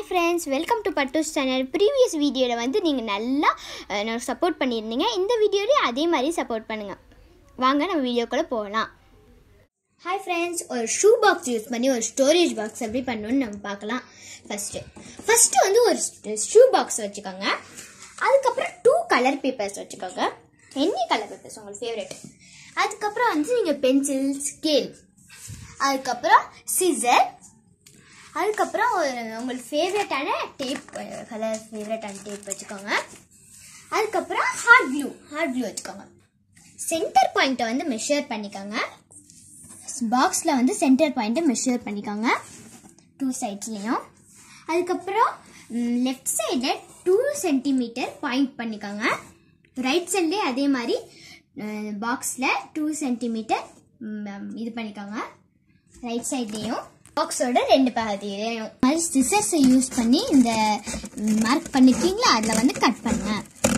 friends welcome to Pattus channel previous வீடியோவில் வந்து நீங்கள் நல்லா சப்போர்ட் பண்ணியிருந்தீங்க இந்த வீடியோலையும் அதே மாதிரி சப்போர்ட் பண்ணுங்கள் வாங்க நம்ம வீடியோக்குள்ளே போகலாம் ஹாய் ஃப்ரெண்ட்ஸ் ஒரு ஷூ பாக்ஸ் யூஸ் பண்ணி ஒரு ஸ்டோரேஜ் பாக்ஸ் எப்படி பண்ணணும்னு நம்ம பார்க்கலாம் ஃபஸ்ட்டு ஃபஸ்ட்டு வந்து ஒரு ஷூ பாக்ஸ் வச்சுக்கோங்க அதுக்கப்புறம் டூ கலர் பேப்பர்ஸ் வச்சுக்கோங்க எனி கலர் பேப்பர்ஸ் உங்களுக்கு ஃபேவரட் அதுக்கப்புறம் வந்து நீங்கள் பென்சில் ஸ்கேல் அதுக்கப்புறம் சிசர் அதுக்கப்புறம் ஒரு உங்களுக்கு ஃபேவரட்டான டேப் கலர் ஃபேவரட்டான டேப் வச்சுக்கோங்க அதுக்கப்புறம் ஹார்ட் க்ளூ ஹார்ட் க்ளூ வச்சுக்கோங்க சென்டர் பாயிண்ட்டை வந்து மெஷர் பண்ணிக்கோங்க பாக்ஸில் வந்து சென்டர் பாயிண்ட்டை மெஷர் பண்ணிக்கோங்க டூ சைட்ஸ்லேயும் அதுக்கப்புறம் லெஃப்ட் சைடில் டூ சென்டிமீட்டர் பாயிண்ட் பண்ணிக்கோங்க ரைட் சைட்லேயே அதே மாதிரி பாக்ஸில் டூ சென்டிமீட்டர் இது பண்ணிக்கோங்க ரைட் சைட்லேயும் பாக்ஸோட ரெண்டு பகுதியிலையும் மாதிரி சிசர்ஸை யூஸ் பண்ணி இந்த மார்க் பண்ணிருக்கீங்களா அதில் வந்து கட் பண்ணுங்க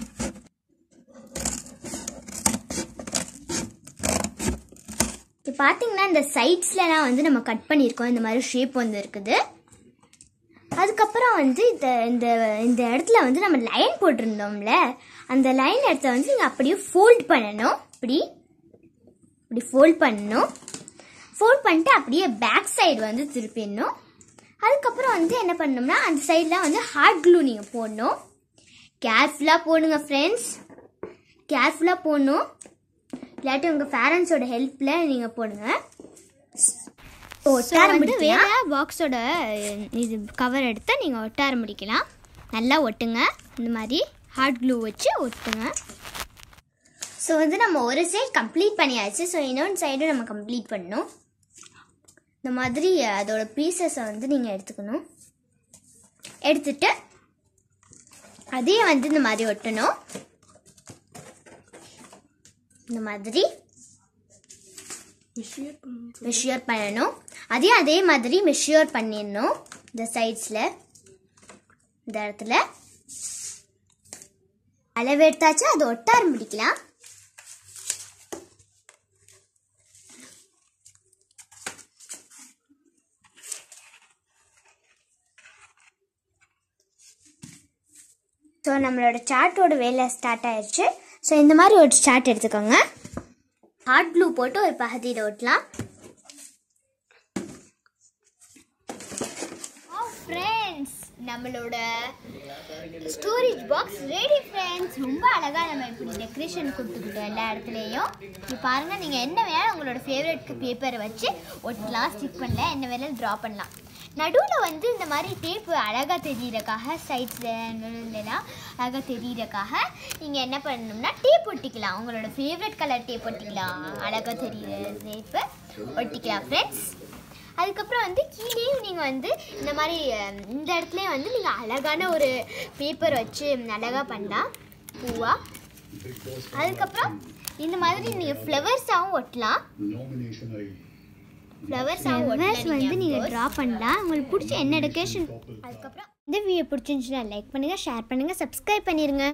இப்போ பார்த்தீங்கன்னா இந்த சைட்ஸ்லலாம் வந்து நம்ம கட் பண்ணியிருக்கோம் இந்த மாதிரி ஷேப் வந்து இருக்குது அதுக்கப்புறம் வந்து இந்த இந்த இந்த இடத்துல வந்து நம்ம லைன் போட்டிருந்தோம்ல அந்த லைன் இடத்த வந்து நீங்கள் அப்படியே ஃபோல்ட் பண்ணணும் இப்படி இப்படி ஃபோல்ட் பண்ணணும் ஃபோல்ட் பண்ணிட்டு அப்படியே பேக் சைடு வந்து திருப்பிடணும் அதுக்கப்புறம் வந்து என்ன பண்ணணும்னா அந்த சைடில் வந்து ஹார்ட் க்ளூ நீங்கள் போடணும் கேர்ஃபுல்லாக போடுங்க ஃப்ரெண்ட்ஸ் கேர்ஃபுல்லாக போடணும் இல்லாட்டி உங்கள் பேரண்ட்ஸோட ஹெல்ப்பில் நீங்கள் போடுங்க ஒட்டார வந்து வேற பாக்ஸோட இது கவர் எடுத்து நீங்கள் ஒட்டார முடிக்கலாம் நல்லா ஒட்டுங்க இந்த மாதிரி ஹார்ட் க்ளூ வச்சு ஒட்டுங்க ஸோ வந்து நம்ம ஒரு சைடு கம்ப்ளீட் பண்ணியாச்சு ஸோ இன்னொன்று சைடும் நம்ம கம்ப்ளீட் பண்ணணும் இந்த மாதிரி அதோட பீசஸை வந்து நீங்கள் எடுத்துக்கணும் எடுத்துட்டு அதையே வந்து இந்த மாதிரி ஒட்டணும் இந்த மாதிரி மெஷியர் பண்ணணும் அதே அதே மாதிரி மெஷியர் பண்ணிடணும் இந்த சைட்ஸில் இந்த இடத்துல அளவு எடுத்தாச்சு அதை ஒட்ட ஆரம்பிக்கலாம் ஸோ நம்மளோட சார்ட்டோட வேலை ஸ்டார்ட் ஆயிடுச்சு ஸோ இந்த மாதிரி ஒரு சார்ட் எடுத்துக்கோங்க ஹார்ட் ப்ளூ போட்டு ஒரு பகுதியில் ஒட்டலாம் ஃப்ரெண்ட்ஸ் நம்மளோட ஸ்டோரேஜ் பாக்ஸ் ரெடி ஃப்ரெண்ட்ஸ் ரொம்ப அழகாக நம்ம இப்படி டெக்கரேஷன் கொடுத்துக்கிட்டோம் எல்லா இடத்துலையும் இப்போ பாருங்கள் நீங்கள் என்ன வேணாலும் உங்களோட ஃபேவரட் பேப்பரை வச்சு ஒட்டலாம் ஸ்டிக் பண்ணலாம் என்ன வேணாலும் ட்ரா பண்ணலாம் நடுவில் வந்து இந்த மாதிரி டேப்பு அழகாக தெரியிறக்காக சைட்ஸ்லாம் அழகாக தெரியிறக்காக நீங்கள் என்ன பண்ணணும்னா டேப் ஒட்டிக்கலாம் உங்களோட ஃபேவரட் கலர் டேப் ஒட்டிக்கலாம் அழகாக தெரியிற டேப்பு ஒட்டிக்கலாம் ஃப்ரெண்ட்ஸ் அதுக்கப்புறம் வந்து கீழேயும் நீங்கள் வந்து இந்த மாதிரி இந்த இடத்துலையும் வந்து நீங்கள் அழகான ஒரு பேப்பர் வச்சு அழகாக பண்ணலாம் பூவாக அதுக்கப்புறம் இந்த மாதிரி நீங்கள் ஃப்ளவர்ஸாகவும் ஒட்டலாம் ஃப்ளவர்ஸ் ஃப்ளவர்ஸ் வந்து நீங்கள் ட்ரா பண்ணலாம் உங்களுக்கு பிடிச்ச என்ன டெக்கரேஷன் அதுக்கப்புறம் இந்த வீடியோ பிடிச்சிருந்துச்சுன்னா லைக் பண்ணுங்கள் ஷேர் பண்ணுங்கள் சப்ஸ்கிரைப் பண்ணிடுங்க